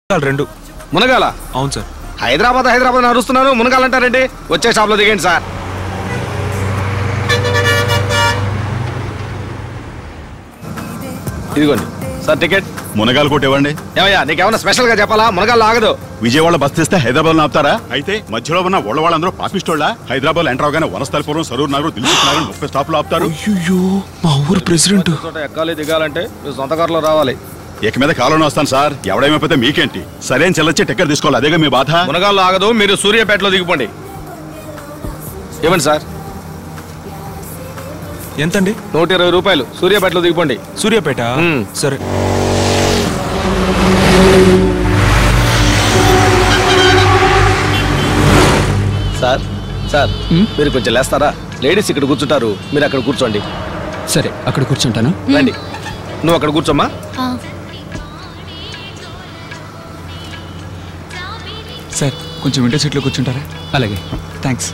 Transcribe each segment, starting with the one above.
చాలు రెండు మునగాల అవును సార్ హైదరాబాద్ హైదరాబాద్ నడుస్తున్నాను మునగాలంటారండి వచ్చే షాప్ లో దిగండి సార్ ఇదిగోండి సార్ టికెట్ మునగాలు కొట్టివ్వండి ఏమయ్యా నీకేమన్నా స్పెషల్ గా చెప్పాలా మునగాలు ఆగదు విజయవాడ బస్ తెస్తే హైదరాబాద్ ఆపుతారా అయితే మధ్యలో ఉన్న వాళ్ళ వాళ్ళందరూ పాపిస్తోళ్ళ హైదరాబాద్ ఎంటర్ అవగానే వనస్థలపురం సరూర్ నగర్ దిల్సుకున్నారు ముప్పై స్టాప్లు ఆపుతారు అయ్యో మా ఊరు ప్రెసిడెంట్ చోట ఎక్కాలి దిగాలంటే నువ్వు సొంత కారులో రావాలి ఇక మీద కాలంలో వస్తాను సార్ ఎవడేమైపోతే మీకేంటి సరైన చెల్లొచ్చి టికెట్ తీసుకోవాలి అదేగా మీ బాధ మునగాళ్ళు ఆగదు మీరు సూర్యాపేటలో దిగిపోండి ఇవ్వండి సార్ ఎంతండి నూట ఇరవై రూపాయలు సూర్యాపేటలో దిగిపోండి సూర్యాపేట మ్మ్. సరే సార్ సార్ మీరు కొంచెం లేస్తారా లేడీస్ ఇక్కడ కూర్చుంటారు మీరు అక్కడ కూర్చోండి సరే అక్కడ కూర్చుంటాను రండి నువ్వు అక్కడ కూర్చోమ్మా సార్ కొంచెం వింటర్ సీట్లో కూర్చుంటారా అలాగే థ్యాంక్స్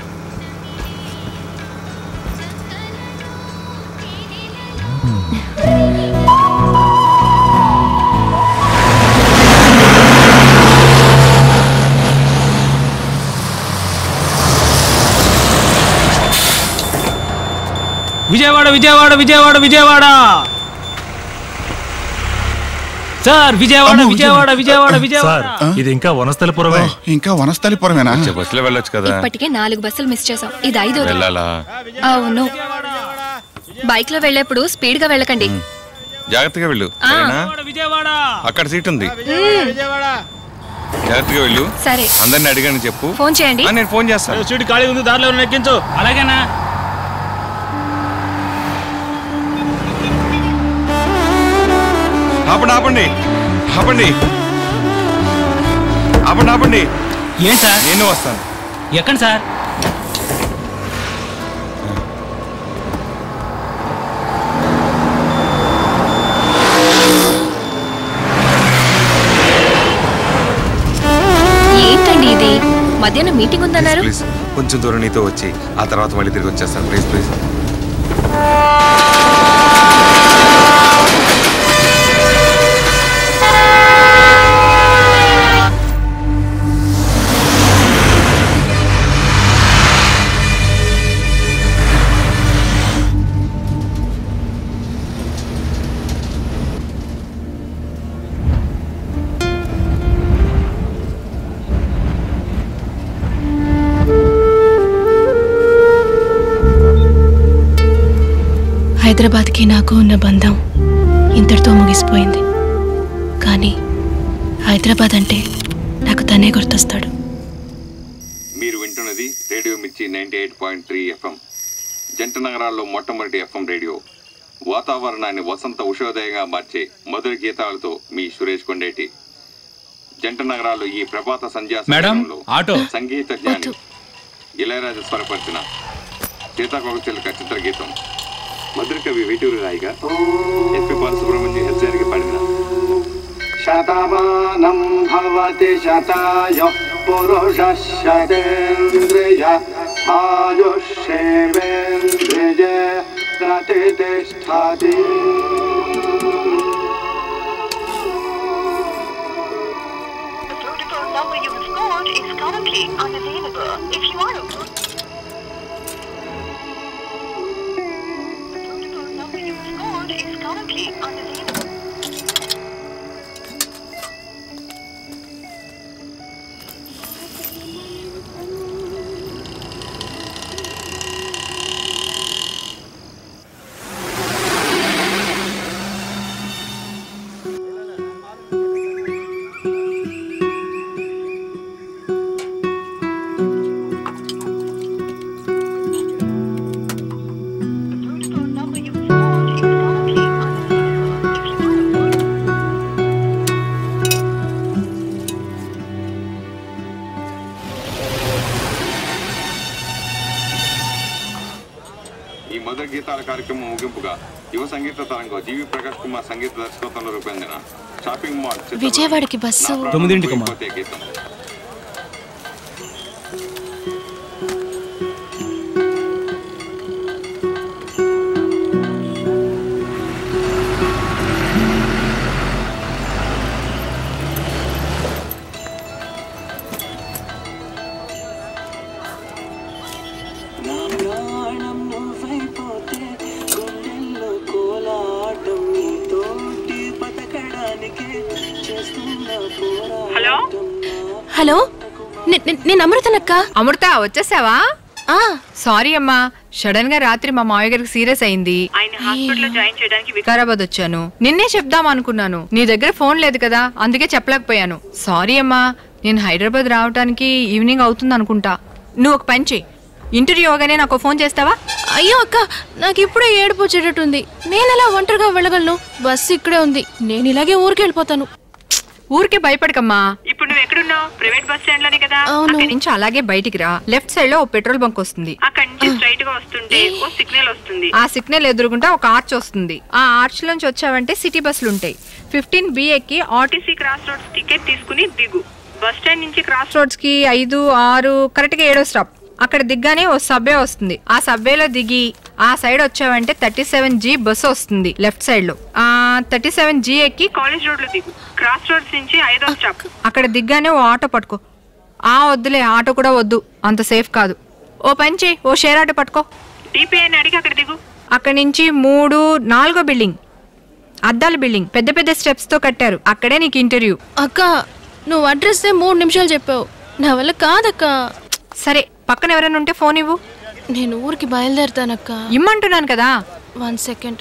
విజయవాడ విజయవాడ విజయవాడ విజయవాడ సార్ విజయవాడ విజయవాడ విజయవాడ విజయవాడ ఇది ఇంకా వనస్థలపురమే ఇంకా వనస్థలిపురమేనా బస్సులో వెళ్ళొచ్చు కదా ఇప్పటికే నాలుగు బస్సులు మిస్ చేసాం ఇది ఐదో వెళ్ళాలా అవును బైక్ లో వెళ్ళేప్పుడు స్పీడ్ గా వెళ్ళకండి జాగ్రత్తగా వెళ్ళు సరేనా విజయవాడ అక్కడ సీట్ ఉంది జాగ్రత్తగా వెళ్ళు సరే అందరిని అడిగాను చెప్పు ఫోన్ చేయండి ఆ, నేను ఫోన్ చేస్తాను సీటు ఖాళీ ఉంది దారిలో ఎవరిని ఎక్కించు అలాగేనా ఆపండి ఆపండి ఆపండి ఆపండి ఆపండి ఏం సార్ నేను వస్తాను ఎక్కండి సార్ ఏంటండి ఇది మధ్యాహ్నం మీటింగ్ ఉందన్నారు ప్లీజ్ కొంచెం దూరం నీతో వచ్చి ఆ తర్వాత మళ్ళీ తిరిగి వచ్చేస్తాను ప్లీజ్ ప్లీజ్ హైదరాబాద్కి నాకు ఉన్న బంధం ఇంతటితో ముగిసిపోయింది కానీ హైదరాబాద్ అంటే నాకు తనే గుర్తొస్తాడు మీరు వింటున్నది radio Mirchi ninety eight point three FM జంట నగరాల్లో మొట్టమొదటి ఎఫ్ఎం రేడియో వాతావరణాన్ని వసంత ఉషోదయంగా మార్చే మధుర గీతాలతో మీ సురేష్ కొండేటి జంట నగరాల్లో ఈ ప్రభాత సంధ్యా మేడం, సమయంలో ఆటో. సంగీత జ్ఞాని ఇళయరాజా స్వరపరిచిన సీతాకోకచిలక చిత్రగీతం మధుర కవి వేటూరి రాయిగా ఎస్పి బాలసుబ్రహ్మణ్యం హెచ్చరిక పాడిన శతమానం భవతి శతాయ పురుష శతేంద్రియ ఆయుష్యేవేంద్రియ ప్రతిష్టతి ఈ మధుర గీతాల కార్యక్రమం ముగింపుగా యువ సంగీత తరంగం జీవి ప్రకాష్ కుమార్ సంగీత దర్శకత్వంలో రూపొందిన షాపింగ్ మాల్ చిత్రం విజయవాడకి బస్సు నా ప్రాణం తొమ్మిదింటికమ్మా. పోయిపోతే గీతం హలో హలో నే- నే- నేను అమృతనక్క అమృత వచ్చేసావా సారీ అమ్మా సడన్ గా రాత్రి మా మావయ్య గారికి సీరియస్ అయింది ఆయన హాస్పిటల్లో జాయిన్ చేయడానికి వికారాబాద్ వచ్చాను నిన్నే చెప్దాం అనుకున్నాను నీ దగ్గర ఫోన్ లేదు కదా అందుకే చెప్పలేకపోయాను సారీ అమ్మా నేను హైదరాబాద్ రావడానికి ఈవినింగ్ అవుతుంది అనుకుంటా నువ్వు ఒక పని చెయ్యి ఇంటర్వ్యూ అవగానే నాకు ఫోన్ చేస్తావా అయ్యో అక్క నాకు ఇప్పుడే ఏడుపు వచ్చేటట్టుంది నేను ఎలా ఒంటరిగా వెళ్ళగలను బస్సు ఇక్కడే ఉంది నేను ఇలాగే ఊరికి వెళ్ళిపోతాను ఊరికే భయపడకమ్మా ఇప్పుడు నువ్వు ఎక్కడున్నావు ప్రైవేట్ బస్ స్టాండ్ లోనే కదా అక్కడి నుంచి అలాగే బయటికి రా లెఫ్ట్ సైడ్ లో ఓ పెట్రోల్ బంక్ వస్తుంది అక్కడి నుంచి స్ట్రైట్ గా వస్తుంటే ఓ సిగ్నల్ వస్తుంది ఆ సిగ్నల్ ఎదురుగుంటా ఒక ఆర్చ్ వస్తుంది ఆ ఆర్చ్ నుంచి వచ్చావంటే సిటీ బస్సులు ఉంటాయి ఫిఫ్టీన్ బి ఎక్కి ఆర్టీసీ క్రాస్ రోడ్స్ టికెట్ తీసుకుని దిగు బస్ స్టాండ్ నుంచి క్రాస్ రోడ్స్ కి ఐదు ఆరు కరెక్ట్ గా ఏడో స్టాప్ అక్కడ దిగ్గానే ఓ సబ్వే వస్తుంది ఆ సబ్వేలో దిగి ఆ సైడ్ వచ్చావంటే థర్టీ సెవెన్ జీ బస్సు వస్తుంది లెఫ్ట్ సైడ్ లో ఆ థర్టీ సెవెన్ జీ ఎక్కి కాలేజ్ రోడ్ లో దిగు క్రాస్ రోడ్స్ నుంచి ఐదో స్టాప్ అక్కడ దిగ్గానే ఓ ఆటో పట్టుకో ఆ వద్దులే ఆటో కూడా వద్దు అంత సేఫ్ కాదు ఓ పని చేయి ఓ షేర్ ఆటో పట్టుకో డిపిఐని అడిగి అక్కడ దిగు అక్కడ నుంచి మూడు నాలుగో బిల్డింగ్ అద్దాల బిల్డింగ్ పెద్ద పెద్ద స్టెప్స్ తో కట్టారు అక్కడే నీకు ఇంటర్వ్యూ అక్క నువ్వు అడ్రస్ మూడు నిమిషాలు చెప్పావు నా వల్ల కాదక్క సరే పక్కన ఎవరైనా ఉంటే ఫోన్ ఇవ్వు నేను ఊరికి బయలుదేరుతానక్క ఇమ్మంటున్నాను కదా వన్ సెకండ్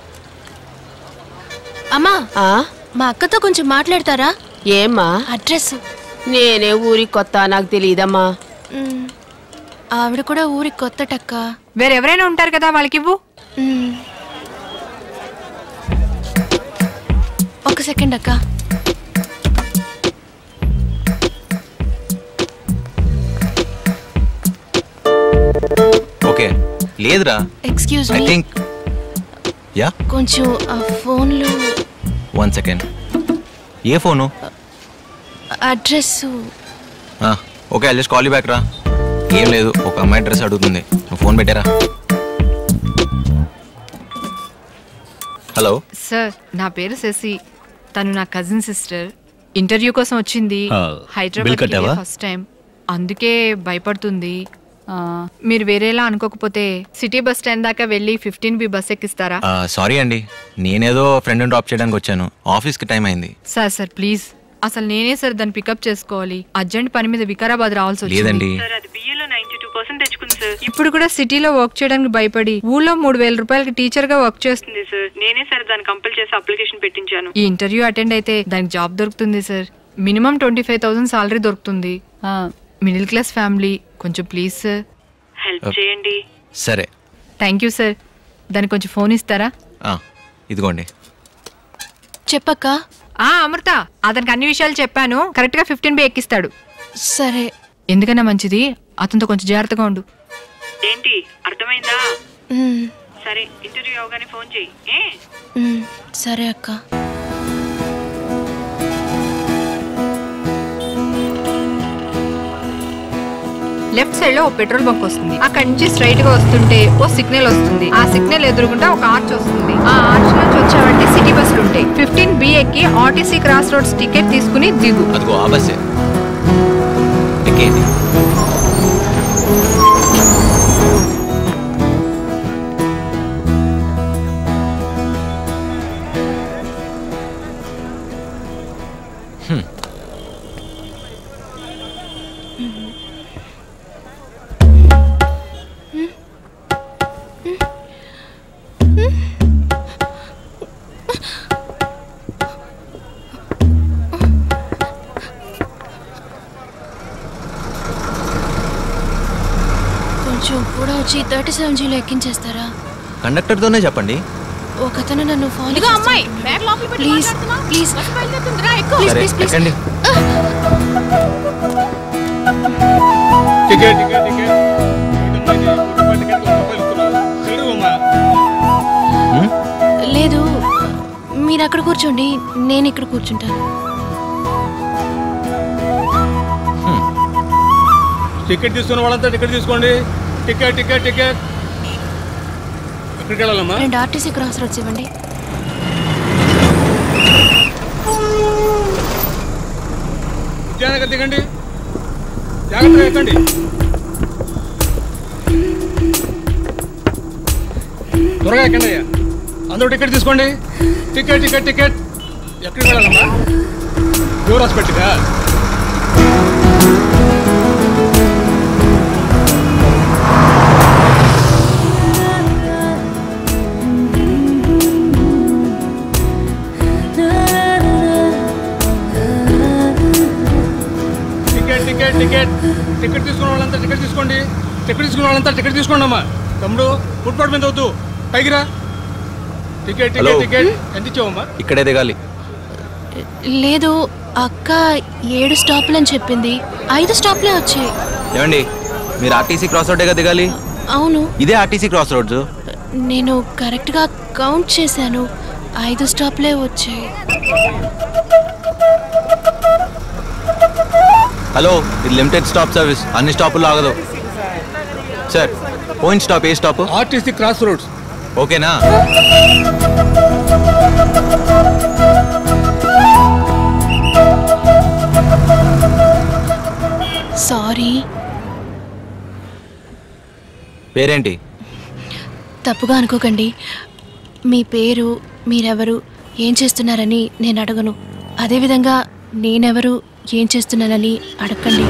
అమ్మా మా అక్కతో కొంచెం మాట్లాడతారా ఏమ్మా అడ్రస్ నేనే ఊరి కొత్త నాకు తెలియదమ్మా మ్, ఆవిడ కూడా ఊరికి కొత్తటక్క వేరెవరైనా ఉంటారు కదా వాళ్ళకి ఇవ్వు మ్. ఒక సెకండ్ అక్క ఓకే లేదురా excuse I me think yeah కొంచెం ఆ ఫోన్లో వన్ సెకండ్ ఏ phone address okay I just call back రా ఏం లేదు ఒక అమ్మాయి డ్రెస్ అడుగుతుంది నువ్వు ఫోన్ పెట్టారా హలో సార్ నా పేరు శశి తను నా కజిన్ సిస్టర్ ఇంటర్వ్యూ కోసం వచ్చింది ఆ, బిల్ హైదరాబాద్ కట్టావా? ఫస్ట్ టైం అందుకే భయపడుతుంది ఆ, మీరు వేరేలా అనుకోకపోతే సిటీ బస్ స్టాండ్ దాకా వెళ్ళి ఫిఫ్టీన్ బి బస్ ఎక్కిస్తారా సారీ అండి నేనేదో ఫ్రెండ్ డ్రాప్ చేయడానికి వచ్చాను ఆఫీస్కి టైం అయింది సార్ సార్ ప్లీజ్ అసలు నేనే సార్ దాన్ని పికప్ చేసుకోవాలి అర్జెంట్ పని మీద వికారాబాద్ రావాల్సి వచ్చింది లేదండి. సార్ అది బిఏలో నైన్టీ టూ పర్సెంట్ తెచ్చుకుంది సార్ ఇప్పుడు కూడా సిటీలో వర్క్ చేయడానికి భయపడి ఊళ్ళో మూడు వేల రూపాయలకి టీచర్ గా వర్క్ చేస్తుంది సార్ నేనే సార్ దాన్ని కంపల్ చేసి అప్లికేషన్ పెట్టించాను ఈ ఇంటర్వ్యూ అటెండ్ అయితే దానికి జాబ్ దొరుకుతుంది sir minimum twenty five thousand salary దొరుకుతుంది మిడిల్ క్లాస్ ఫ్యామిలీ కొంచెం ప్లీజ్ సార్ హెల్ప్ Okay. చేయండి సరే థ్యాంక్ యూ సార్ దానికి కొంచెం ఫోన్ ఇస్తారా ఆ, ఇదిగోండి చెప్పక్క ఆ అమృత అతనికి అన్ని విషయాలు చెప్పాను కరెక్ట్ గా ఫిఫ్టీన్ బి ఎక్కిస్తాడు సరే ఎందుకన్నా మంచిది అతనితో కొంచెం జాగ్రత్తగా ఉండు ఏంటి అర్థమైందా మ్, సరే ఇంటర్వ్యూ అవగానే ఫోన్ చెయ్యి ఏ మ్, సరే అక్క లెఫ్ట్ సైడ్ లో ఒక పెట్రోల్ బంక్ వస్తుంది అక్కడి నుంచి స్ట్రైట్ గా వస్తుంటే ఓ సిగ్నల్ వస్తుంది ఆ సిగ్నల్ ఎదురుగుండా ఒక ఆర్చ్ వస్తుంది ఆ ఆర్చ్ నుంచి వచ్చావంటే సిటీ బస్సులు ఉంటాయి ఫిఫ్టీన్ బి ఎక్కి ఆర్టీసీ క్రాస్ రోడ్స్ టికెట్ తీసుకుని దిగు అదిగో ఆ బస్సే ఎక్కేయండి హ్మ్. కొంచెం కూడా వచ్చి థర్టీ సెవెన్ జీలో ఎక్కించేస్తారా కండక్టర్తోనే చెప్పండి ఒక అతను నన్ను ఫాలో ఇదిగో అమ్మాయి, బ్యాగ్ ప్లీజ్ ప్లీజ్ ప్లీజ్ సరే ప్లీజ్ ప్లీజ్ ఎక్కండి టికెట్ టికెట్ టికెట్ టికెట్ తెలుగుమ్మా లేదు మీరు అక్కడ కూర్చోండి నేను ఇక్కడ కూర్చుంటాను టికెట్ తీసుకున్న వాళ్ళంతా టికెట్ తీసుకోండి టికెట్ టికెట్ టికెట్ ఎక్కడికి వెళ్ళాలమ్మా రెండు ఆర్టీసీ క్రాస్ రోడ్స్ ఇవ్వండి విద్యానగర్ దిగండి జాగ్రత్తగా ఎక్కండి త్వరగా ఎక్కండి అయ్యా అందరూ టికెట్ తీసుకోండి టికెట్ టికెట్ టికెట్ ఎక్కడికి వెళ్ళాలమ్మా ప్యూర్ హాస్పిటల్గా టికెట్ టికెట్ టికెట్ టికెట్ తీసుకున్న వాళ్ళంతా టికెట్ తీసుకోండి టికెట్ తీసుకున్న వాళ్ళంతా టికెట్ తీసుకోండి అమ్మా తమ్ముడు ఫుట్పాత్ మీద వద్దు పైకి రా టికెట్ హలో. టికెట్ టికెట్ ఎంత ఇచ్చావమ్మా ఇక్కడే దిగాలి లేదు అక్క ఏడు స్టాపులని చెప్పింది ఐదు స్టాప్లే వచ్చాయి ఏమండి మీరు ఆర్టీసీ క్రాస్ రోడ్డేగా దిగాలి అవును ఇదే ఆర్టీసీ క్రాస్ రోడ్స్ నేను కరెక్ట్గా కౌంట్ చేశాను ఐదు స్టాప్లే వచ్చాయి హలో ఇది లిమిటెడ్ స్టాప్ సర్వీస్ అన్ని స్టాపుల్లో ఆగదు సార్ పోయిన స్టాప్ ఏ స్టాప్ ఆర్టీసీ క్రాస్ రోడ్స్ ఓకేనా సారీ పేరేంటి తప్పుగా అనుకోకండి మీ పేరు మీరెవరు ఏం చేస్తున్నారని నేను అడగను అదేవిధంగా నేనెవరు ఏం చేస్తున్నానని అడగండి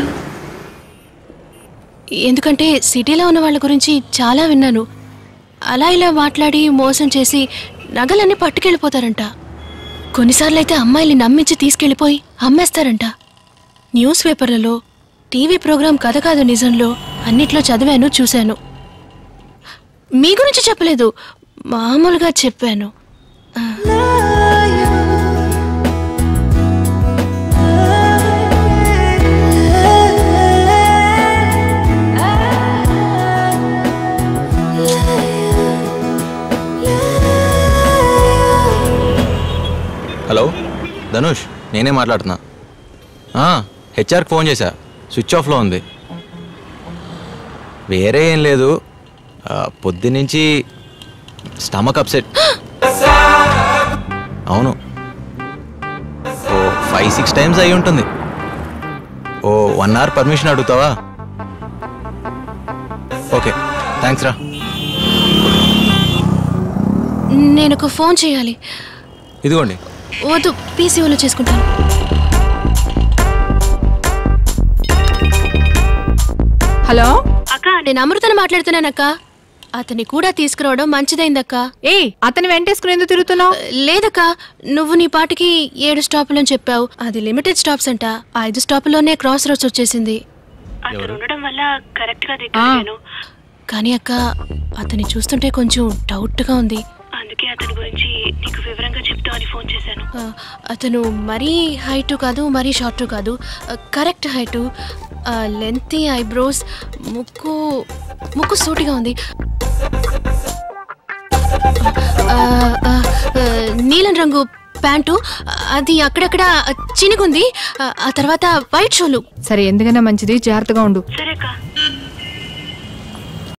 ఎందుకంటే సిటీలో ఉన్న వాళ్ళ గురించి చాలా విన్నాను అలా ఇలా మాట్లాడి మోసం చేసి నగలన్నీ పట్టుకెళ్ళిపోతారంట కొన్నిసార్లు అయితే అమ్మాయిల్ని నమ్మించి తీసుకెళ్ళిపోయి అమ్మేస్తారంట న్యూస్ పేపర్లలో టీవీ ప్రోగ్రాం కథ కాదు నిజంలో అన్నిట్లో చదివాను చూశాను మీ గురించి చెప్పలేదు మామూలుగా చెప్పాను ఆ. హలో ధనుష్ నేనే మాట్లాడుతున్నా ఆ, హెచ్ఆర్కి ఫోన్ చేశా స్విచ్ ఆఫ్లో ఉంది వేరే ఏం లేదు ఆ, పొద్దున్నుంచి స్టమక్ అప్సెట్ అవును ఓ ఫైవ్ సిక్స్ టైమ్స్ అయి ఉంటుంది ఓ వన్ అవర్ పర్మిషన్ అడుగుతావా ఓకే థ్యాంక్స్ రా నేను ఒక ఫోన్ చేయాలి ఇదిగోండి వద్దు పీసీఓలో చేసుకుంటాను హలో అక్క నేను అమృతను మాట్లాడుతున్నానక్క అతన్ని కూడా తీసుకురావడం మంచిదైందక్క ఏ అతని వెంటేసుకుని ఎందుకు తిరుగుతున్నావు లేదక్క నువ్వు నీ పాటికి ఏడు స్టాపులని చెప్పావు అది లిమిటెడ్ స్టాప్స్ అంట ఐదు స్టాపుల్లోనే క్రాస్ రోడ్స్ వచ్చేసింది ఉండడం వల్ల కరెక్ట్ గా దిగాను కానీ అక్క అతన్ని చూస్తుంటే కొంచెం డౌట్ గా ఉంది అందుకే అతని గురించి నీకు వివరంగా చెప్తామని ఫోన్ చేశాను ఆ, అతను మరీ హైట్ కాదు మరీ షార్ట్ కాదు కరెక్ట్ హైట్ లెంతీ ఐబ్రోస్ ముక్కు ముక్కు సూటిగా ఉంది ఆ, ఆ, ఆ, నీలం రంగు ప్యాంటు అది అక్కడక్కడ చినిగుంది ఆ, ఆ తర్వాత వైట్ షూలు సరే ఎందుకైనా మంచిది జాగ్రత్తగా ఉండు సరే అక్క